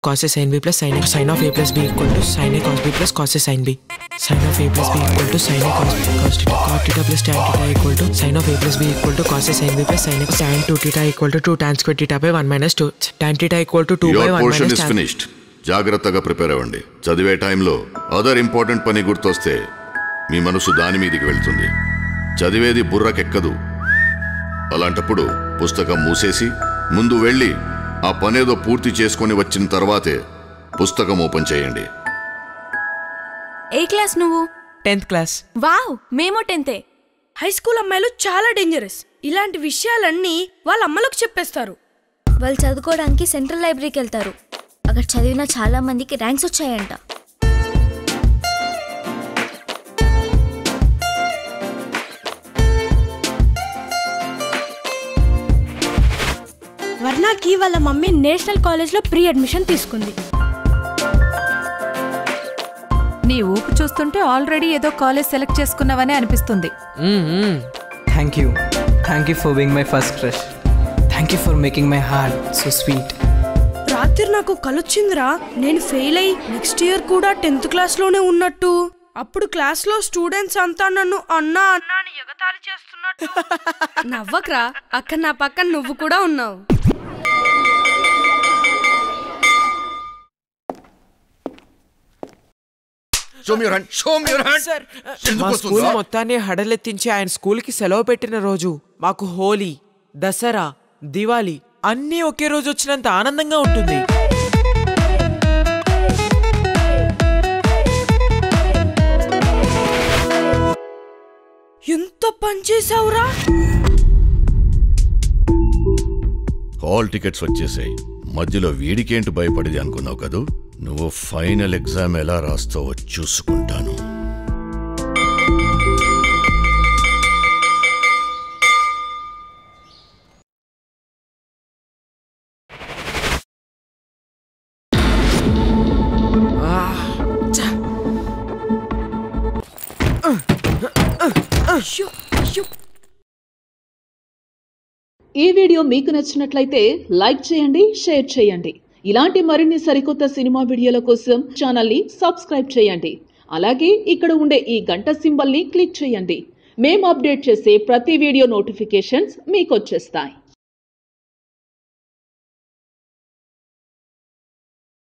cos a sin b plus sin a sin of a plus b equal to sin a cos b plus cos a sin b sin of a plus b equal to sin a cos cos theta cot theta plus tan theta equal to sin of a plus b equal to cos a sin b plus sin a sin 2 theta equal to 2 tan square theta by 1 minus 2 tan theta equal to 2 by your 1 portion minus is tan finished జాగ్రత్తగా prepare అవ్వండి చదివే టైంలో other important పని గుర్తొస్తే మీ మనసు దాని మీదికి వెళ్తుంది చదివేది బుర్రకెక్కదు అలాంటప్పుడు పుస్తకం మూసేసి ముందు వెళ్ళి ఆ పనేదో పూర్తి చేసుకొని వచ్చిన తర్వాతే పుస్తకం ఓపెన్ చేయండి ఏ క్లాస్ నువ్వు 10th class వావ్ మేము టెన్తే హై స్కూల్ అమ్మాయిలు చాలా డేంజరస్ ఇలాంటి విషయాలన్నీ వాళ్ళ అమ్మలకు చెప్పేస్తారు వాళ్ళు చదువుకోవడానికి సెంట్రల్ లైబ్రరీకి వెళ్తారు అక్కడ చదివిన చాలా మందికి ర్యాంక్స్ వచ్చాయంట వర్ణాకి వాళ్ళ మమ్మీ నేషనల్ కాలేజ్లో ప్రీ అడ్మిషన్ తీసుకుంది నీ ఊపు చూస్తుంటే ఆల్రెడీ ఏదో కాలేజ్ సెలెక్ట్ చేసుకున్నావనే అనిపిస్తుంది Thank you. Thank you for being my first crush. Thank you for making my heart so sweet. రాత్రి నాకు కలొచ్చిందిరా నేను ఫెయిల్ అయ్యి నెక్స్ట్ ఇయర్ కూడా టెన్త్ క్లాస్లోనే ఉన్నట్టు అప్పుడు క్లాస్లో స్టూడెంట్స్ అంతా నన్ను అన్నా అన్నా అని ఎగతాళి చేస్తున్నట్టు నవ్వకరా అక్కడ నా పక్కన నువ్వు కూడా ఉన్నావు Show me your hand. Show me your hand. Sir ఎందుకు మా వస్తుందా? స్కూల్ మొత్తాన్ని హడలెత్తించి ఆయన స్కూల్కి సెలవు పెట్టిన రోజు మాకు హోలీ దసరా దివాళీ అన్నీ ఒకే రోజు వచ్చినంత ఆనందంగా ఉంటుంది ఎంత పని చేసావురా హాల్ టికెట్స్ వచ్చేసాయి మధ్యలో వీడికేంటి భయపడేది అనుకున్నావు కదూ నువ్వు ఫైనల్ ఎగ్జామ్ ఎలా రాస్తావో చూసుకుంటాను ఈ వీడియో మీకు నచ్చినట్లయితే లైక్ చేయండి షేర్ చేయండి ఇలాంటి మరిన్ని సరికొత్త సినిమా వీడియోల కోసం ఛానల్ని సబ్స్క్రైబ్ చేయండి అలాగే ఇక్కడ ఉండే ఈ గంట సింబల్ని క్లిక్ చేయండి మేము అప్డేట్ చేసే ప్రతి వీడియో నోటిఫికేషన్స్ మీకు వచ్చేస్తాయి